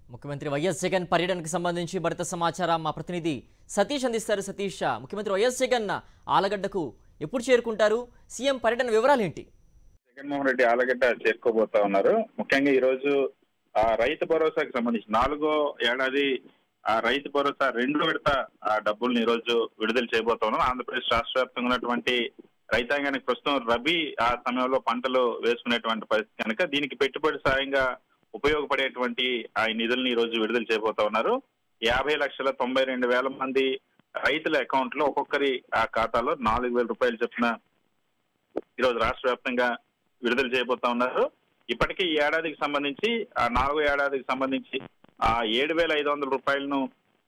ముఖ్యమంత్రి వైఎస్ జగన్ పర్యటనకు సంబంధించి మరింత సమాచారం మా ప్రతినిధి సతీష్ అందిస్తారు సతీష్ ముఖ్యమంత్రి వైఎస్ జగన్ ఆలగడ్డకు ఎప్పుడు చేరుకుంటారు సీఎం పర్యటన వివరాలేంటి జగన్మోహన్ రెడ్డి ఆలగడ్డ చేరుకోబోతా ఉన్నారు ముఖ్యంగా ఈ రోజు ఆ రైతు భరోసాకి సంబంధించి నాలుగో ఏడాది ఆ రైతు భరోసా రెండు విడత ఆ డబ్బుల్ని ఈ రోజు విడుదల చేయబోతా ఉన్నారు ఆంధ్రప్రదేశ్ రాష్ట్ర వ్యాప్తంగా ఉన్నటువంటి రైతాంగానికి ప్రస్తుతం రబీ ఆ సమయంలో పంటలు వేసుకునేటువంటి పరిస్థితి కనుక దీనికి పెట్టుబడి సాయంగా ఉపయోగపడేటువంటి ఆ నిధుల్ని ఈ రోజు విడుదల చేయబోతా ఉన్నారు యాభై లక్షల తొంభై రెండు వేల మంది రైతుల అకౌంట్ లో ఒక్కొక్కరి ఆ ఖాతాలో నాలుగు వేల రూపాయలు చొప్పున ఈ రోజు రాష్ట్ర వ్యాప్తంగా విడుదల చేయబోతా ఉన్నారు ఇప్పటికే ఈ ఏడాదికి సంబంధించి ఆ నాలుగో ఏడాదికి సంబంధించి ఆ ఏడు వేల ఐదు వందల రూపాయలను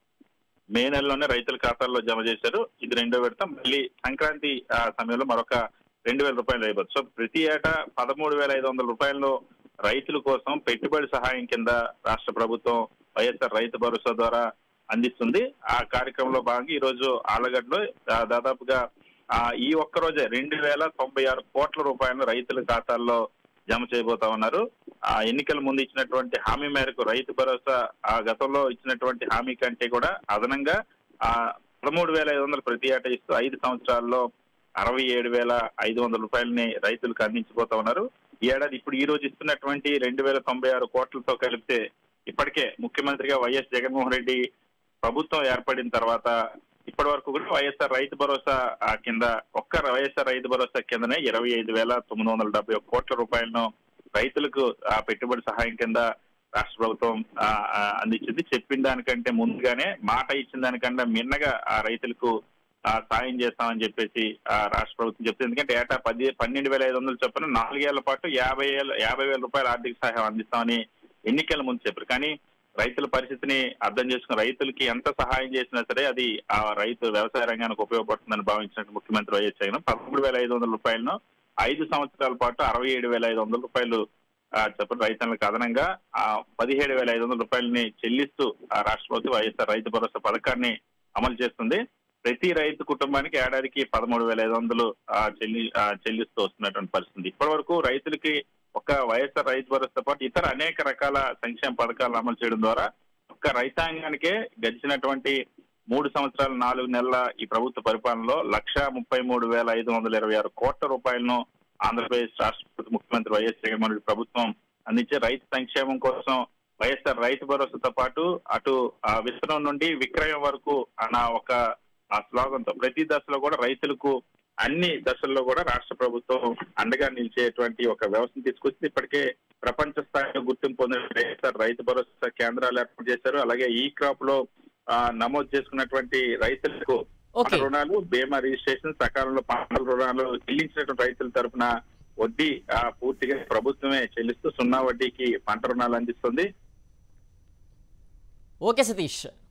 మే నెలలోనే రైతుల ఖాతాల్లో జమ చేశారు ఇది రెండో విడత మళ్ళీ సంక్రాంతి ఆ సమయంలో మరొక రెండు వేల రూపాయలు వేయబోతు సో ప్రతి ఏటా పదమూడు వేల ఐదు వందల రూపాయలను రైతుల కోసం పెట్టుబడి సహాయం కింద రాష్ట్ర ప్రభుత్వం వైఎస్ఆర్ రైతు భరోసా ద్వారా అందిస్తుంది ఆ కార్యక్రమంలో భాగంగా ఈ రోజు ఆలగడ్డలో ఆ, దాదాపుగా ఆ, ఈ ఒక్క రోజే రెండు వేల తొంభై ఆరు కోట్ల రూపాయలను రైతుల ఖాతాల్లో జమ చేయబోతా ఉన్నారు ఆ ఎన్నికల ముందు ఇచ్చినటువంటి హామీ మేరకు రైతు భరోసా ఆ గతంలో ఇచ్చినటువంటి హామీ కంటే కూడా అదనంగా ఆ పదమూడు వేల ఐదు వందలు ప్రతి ఏటా ఇస్తూ ఐదు సంవత్సరాల్లో అరవై ఏడు వేల ఐదు వందల రూపాయలని రైతులకు అందించబోతా ఉన్నారు ఈ ఏడాది ఇప్పుడు ఈ రోజు ఇస్తున్నటువంటి రెండు వేల తొంభై ఆరు కోట్లతో కలిపితే ఇప్పటికే ముఖ్యమంత్రిగా వైఎస్ జగన్మోహన్ రెడ్డి ప్రభుత్వం ఏర్పడిన తర్వాత ఇప్పటి వరకు కూడా వైఎస్ఆర్ రైతు భరోసా ఆ కింద ఒక్క వైఎస్ఆర్ రైతు భరోసా కిందనే ఇరవై ఐదు వేల తొమ్మిది వందల డెబ్బై ఒక్క కోట్ల రూపాయలను రైతులకు ఆ పెట్టుబడి సహాయం కింద రాష్ట్ర ప్రభుత్వం ఆ, ఆ, అందించింది చెప్పిన దానికంటే ముందుగానే మాట ఇచ్చిన దానికంటే మిన్నగా ఆ రైతులకు ఆ, సాయం చేస్తామని చెప్పేసి ఆ, రాష్ట్ర ప్రభుత్వం చెప్తుంది ఎందుకంటే ఏటా పది పన్నెండు వేల ఐదు వందలు చొప్పున నాలుగేళ్ల పాటు యాభై ఏళ్ళ యాభై వేల రూపాయల ఆర్థిక సహాయం అందిస్తామని ఎన్నికల ముందు చెప్పారు కానీ రైతుల పరిస్థితిని అర్థం చేసుకుని రైతులకి ఎంత సహాయం చేసినా సరే అది ఆ రైతు వ్యవసాయ రంగానికి ఉపయోగపడుతుందని భావించినట్టు ముఖ్యమంత్రి వైఎస్ జగన్ పదమూడు వేల ఐదు వందల రూపాయలను ఐదు సంవత్సరాల పాటు అరవై ఏడు వేల ఐదు వందల రూపాయలు ఆ, చొప్పున రైతులకు అదనంగా ఆ పదిహేడు వేల ఐదు వందల రూపాయలని చెల్లిస్తూ ఆ రాష్ట్ర ప్రభుత్వం వైఎస్ఆర్ రైతు భరోసా పథకాన్ని అమలు చేస్తుంది ప్రతి రైతు కుటుంబానికి ఏడాదికి పదమూడు వేల ఐదు వందలు ఆ, చెల్లి ఆ, చెల్లిస్తూ వస్తున్నటువంటి పరిస్థితి ఇప్పటి వరకు రైతులకి ఒక వైఎస్ఆర్ రైతు భరోసా పాటు ఇతర అనేక రకాల సంక్షేమ పథకాలను అమలు చేయడం ద్వారా ఒక్క రైతాంగానికే గడిచినటువంటి మూడు సంవత్సరాల నాలుగు నెలల ఈ ప్రభుత్వ పరిపాలనలో లక్ష ముప్పై మూడు వేల ఐదు వందల ఇరవై ఆరు కోట్ల రూపాయలను ఆంధ్రప్రదేశ్ రాష్ట్ర ముఖ్యమంత్రి వైఎస్ జగన్మోహన్ రెడ్డి ప్రభుత్వం అందించే రైతు సంక్షేమం కోసం వైఎస్ఆర్ రైతు భరోసాతో పాటు అటు ఆ విత్తనం నుండి విక్రయం వరకు అన్న ఒక ఆ స్లోగన్ తో ప్రతి దశలో కూడా రైతులకు అన్ని దశల్లో కూడా రాష్ట్ర ప్రభుత్వం అండగా నిలిచేటువంటి ఒక వ్యవస్థను తీసుకొచ్చి ఇప్పటికే ప్రపంచ స్థాయిలో గుర్తింపు పొందిన వైఎస్ఆర్ రైతు భరోసా కేంద్రాలు ఏర్పాటు చేశారు అలాగే ఈ క్రాప్ లో ఆ, నమోదు చేసుకున్నటువంటి రైతులకు ఓకే పంట రుణాలు బీమా రిజిస్ట్రేషన్ సకాలంలో పంటల రుణాలు చెల్లించినటువంటి రైతుల తరపున వడ్డీ ఆ, పూర్తిగా ప్రభుత్వమే చెల్లిస్తూ సున్నా వడ్డీకి పంట రుణాలు అందిస్తుంది ఓకే సతీష్